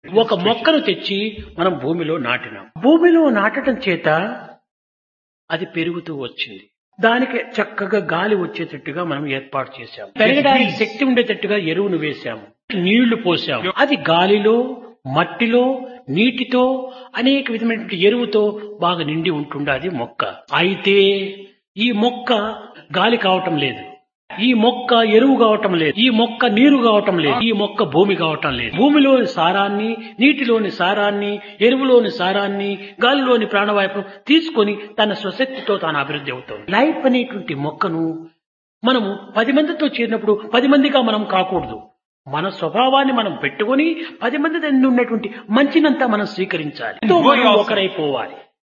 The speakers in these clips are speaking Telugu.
ఒక మొక్కను తెచ్చి మనం భూమిలో నాటినాం భూమిలో నాటడం చేత అది పెరుగుతూ వచ్చింది దానికి చక్కగా గాలి వచ్చేటట్టుగా మనం ఏర్పాటు చేశాం పెరగడానికి శక్తి ఉండేటట్టుగా ఎరువును వేశాము నీళ్లు పోసాము అది గాలిలో మట్టిలో నీటితో అనేక విధమైనటువంటి ఎరువుతో బాగా నిండి ఉంటుండది మొక్క అయితే ఈ మొక్క గాలి కావటం లేదు ఈ మొక్క ఎరువు కావటం లేదు ఈ మొక్క నీరు కావటం లేదు ఈ మొక్క భూమి కావటం లేదు భూమిలోని సారాన్ని నీటిలోని సారాన్ని ఎరువులోని సారాన్ని గాలిలోని ప్రాణవాయువును తీసుకొని తన స్వశక్తితో తాను అభివృద్ధి అవుతుంది లైఫ్ అనేటువంటి మొక్కను మనము పది మందితో చేరినప్పుడు పది మందిగా మనం కాకూడదు మన స్వభావాన్ని మనం పెట్టుకొని పది మంది దగ్గర ఉన్నటువంటి మంచినంతా మనం స్వీకరించాలి ఎంతో మనం ఒకరైపోవాలి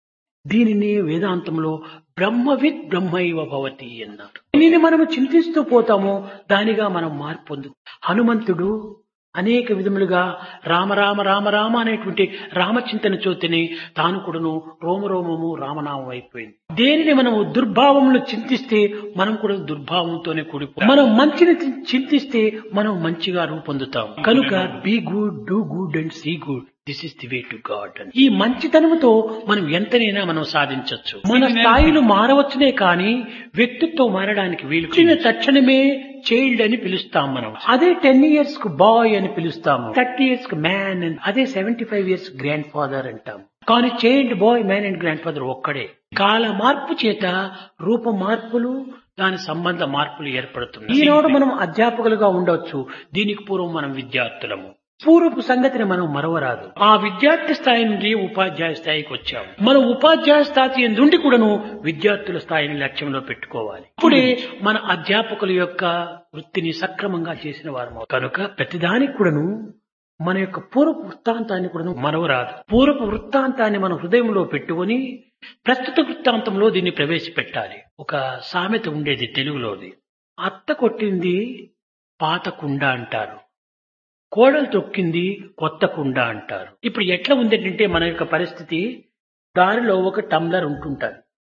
దీనిని వేదాంతంలో బ్రహ్మవిత్ బ్రహ్మైవ భవతి అన్నారు దీనిని మనము చింతిస్తూ పోతాము దానిగా మనం మార్పు పొందు హనుమంతుడు అనేక విధములుగా రామ రామ రామ రామ అనేటువంటి రామచింతన చోతిని తాను కూడాను రోమరోమము రామనామం అయిపోయింది దేనిని మనము దుర్భావంలో చింతిస్తే మనం కూడా దుర్భావంతోనే కూడిపో మనం మంచిని చి- చింతిస్తే మనం మంచిగా రూపొందుతాం కనుక be good do good and see good this is the way to God అని ఈ మంచితనముతో మనం ఎంతనైనా మనం సాధించవచ్చు మన స్థాయిలు మారవచ్చునే కానీ వ్యక్తిత్వం మారడానికి వీలు చిన్న తక్షణమే చైల్డ్ అని పిలుస్తాం మనం అదే టెన్ ఇయర్స్ కు బాయ్ అని పిలుస్తాము థర్టీ ఇయర్స్ కు మ్యాన్ అని అదే seventy five years grandfather అంటాం కానీ child boy man and grandfather ఒక్కడే కాల మార్పు చేత రూప మార్పులు దాని సంబంధ మార్పులు ఏర్పడుతున్నాయి ఈనాడు మనం అధ్యాపకులుగా ఉండొచ్చు దీనికి పూర్వం మనం విద్యార్థులము పూర్వపు సంగతిని మనం మరవరాదు ఆ విద్యార్థి స్థాయి నుండి ఉపాధ్యాయ స్థాయికి వచ్చాము మనం ఉపాధ్యాయ స్థాయి నుండి కూడాను విద్యార్థుల స్థాయిని లక్ష్యంలో పెట్టుకోవాలి ఇప్పుడే మన అధ్యాపకుల యొక్క వృత్తిని సక్రమంగా చేసిన వారు కనుక ప్రతిదానికి కూడాను మన యొక్క పూర్వపు వృత్తాంతాన్ని కూడా మరవరాదు పూర్వపు వృత్తాంతాన్ని మన హృదయంలో పెట్టుకొని ప్రస్తుత వృత్తాంతంలో దీన్ని ప్రవేశపెట్టాలి ఒక సామెత ఉండేది తెలుగులోది అత్త కొట్టింది పాత కుండ అంటారు కోడలు తొక్కింది కొత్త కుండ అంటారు ఇప్పుడు ఎట్లా ఉంది అంటే మన యొక్క పరిస్థితి దారిలో ఒక టంబ్లర్ ఉంటుంటది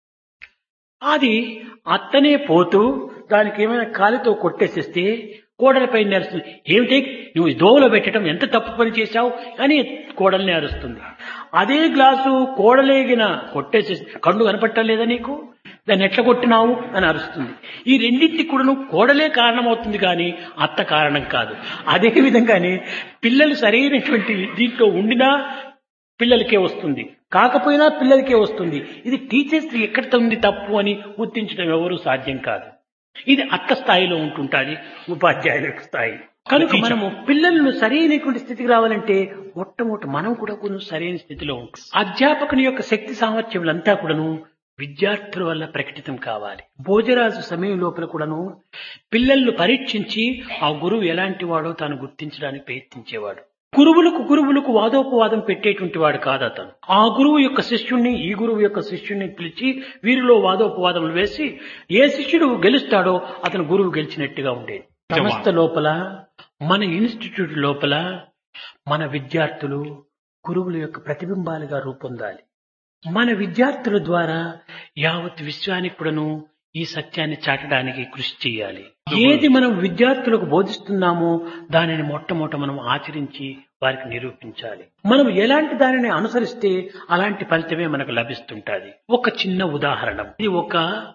అది అత్తనే పోతూ దానికి ఏమైనా కాలితో కొట్టేసేస్తే కోడలపై నేరుస్తుంది ఏమిటి నువ్వు దోవలో పెట్టడం ఎంత తప్పు పని చేశావు అని కోడల్ని అరుస్తుంది అదే గ్లాసు కోడలేగిన కొట్టేసేసి కళ్ళు కనపట్టలేదా నీకు దాన్ని ఎట్లా కొట్టినావు అని అరుస్తుంది ఈ రెండింటికి కూడా నువ్వు కోడలే కారణమవుతుంది కానీ అత్త కారణం కాదు అదే విధంగానే పిల్లలు సరైనటువంటి దీంట్లో ఉండినా పిల్లలకే వస్తుంది కాకపోయినా పిల్లలకే వస్తుంది ఇది టీచర్స్ ఎక్కడ ఉంది తప్పు అని గుర్తించడం ఎవరు సాధ్యం కాదు ఇది అత్త స్థాయిలో ఉంటుంటాది ఉపాధ్యాయుల యొక్క స్థాయి కనుక మనము పిల్లలను సరైనటువంటి స్థితికి రావాలంటే మొట్టమొదటి మనం కూడా కొంచెం సరైన స్థితిలో ఉంటాం అధ్యాపకుని యొక్క శక్తి సామర్థ్యములంతా కూడాను విద్యార్థుల వల్ల ప్రకటితం కావాలి భోజరాజు సమయం లోపల కూడాను పిల్లలను పరీక్షించి ఆ గురువు ఎలాంటి వాడో తాను గుర్తించడానికి ప్రయత్నించేవాడు గురువులకు గురువులకు వాదోపవాదం పెట్టేటువంటి వాడు కాదు అతను ఆ గురువు యొక్క శిష్యుణ్ణి ఈ గురువు యొక్క శిష్యుణ్ణి పిలిచి వీరిలో వాదోపవాదములు వేసి ఏ శిష్యుడు గెలుస్తాడో అతను గురువు గెలిచినట్టుగా ఉండేది సంస్థ లోపల మన ఇన్స్టిట్యూట్ లోపల మన విద్యార్థులు గురువుల యొక్క ప్రతిబింబాలుగా రూపొందాలి మన విద్యార్థుల ద్వారా యావత్ విశ్వానికి కూడాను ఈ సత్యాన్ని చాటడానికి కృషి చేయాలి ఏది మనం విద్యార్థులకు బోధిస్తున్నామో దానిని మొట్టమొదట మనం ఆచరించి వారికి నిరూపించాలి మనం ఎలాంటి దానిని అనుసరిస్తే అలాంటి ఫలితమే మనకు లభిస్తుంటది ఒక చిన్న ఉదాహరణ ఇది ఒక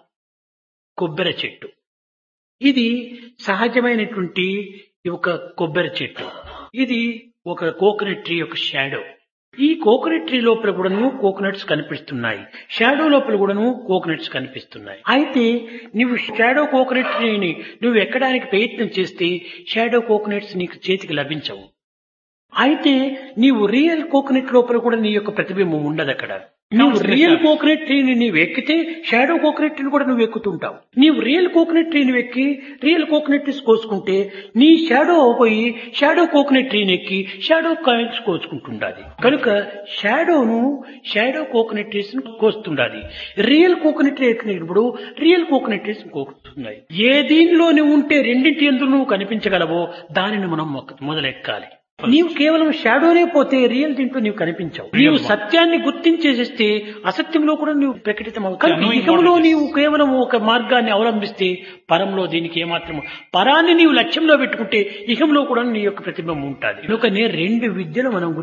కొబ్బరి చెట్టు ఇది సహజమైనటువంటి ఒక కొబ్బరి చెట్టు ఇది ఒక కోకోనట్ ట్రీ యొక్క షాడో ఈ కోకోనట్ ట్రీ లోపల కూడాను కోకోనట్స్ కనిపిస్తున్నాయి షాడో లోపల కూడాను కోకోనట్స్ కనిపిస్తున్నాయి అయితే నువ్వు షాడో కోకోనట్ ట్రీని నువ్వు ఎక్కడానికి ప్రయత్నం చేస్తే షాడో కోకోనట్స్ నీకు చేతికి లభించవు అయితే నీవు రియల్ కోకోనట్ లోపల కూడా నీ యొక్క ప్రతిబింబం ఉండదు అక్కడ నువ్వు రియల్ కోకోనట్ ట్రీని నీవు ఎక్కితే షాడో కోకోనట్ ట్రీని కూడా నువ్వు ఎక్కుతుంటావు నీవు రియల్ కోకోనట్ ట్రీని ఎక్కి రియల్ కోకోనట్ ట్రీస్ కోసుకుంటే నీ షాడో పోయి షాడో కోకోనట్ ట్రీని ఎక్కి షాడో కాయిన్స్ కోసుకుంటుండాది కనుక షాడోను షాడో కోకోనట్ ట్రీస్ కోస్తుండాలి రియల్ కోకోనట్ ట్రీ ఎక్కినప్పుడు రియల్ కోకోనట్ ట్రీస్ కోస్తున్నాయి ఏ దీనిలో నువ్వు ఉంటే రెండింటి ఎందుకు నువ్వు కనిపించగలవో దానిని మనం మొక్క- మొదలెక్కాలి నీవు కేవలం షాడోనే పోతే రియల్ దీంట్లో నీవు కనిపించవు నీవు సత్యాన్ని గుర్తించేసేస్తే అసత్యంలో కూడా నీవు ప్రకటితం అవుతావు ఇహంలో నీవు కేవలం ఒక మార్గాన్ని అవలంబిస్తే పరంలో దీనికి ఏమాత్రం పరాన్ని నీవు లక్ష్యంలో పెట్టుకుంటే ఇహంలో కూడా నీ యొక్క ప్రతిబింబం ఉంటుంది కనుక నేను రెండు విద్యలు మనం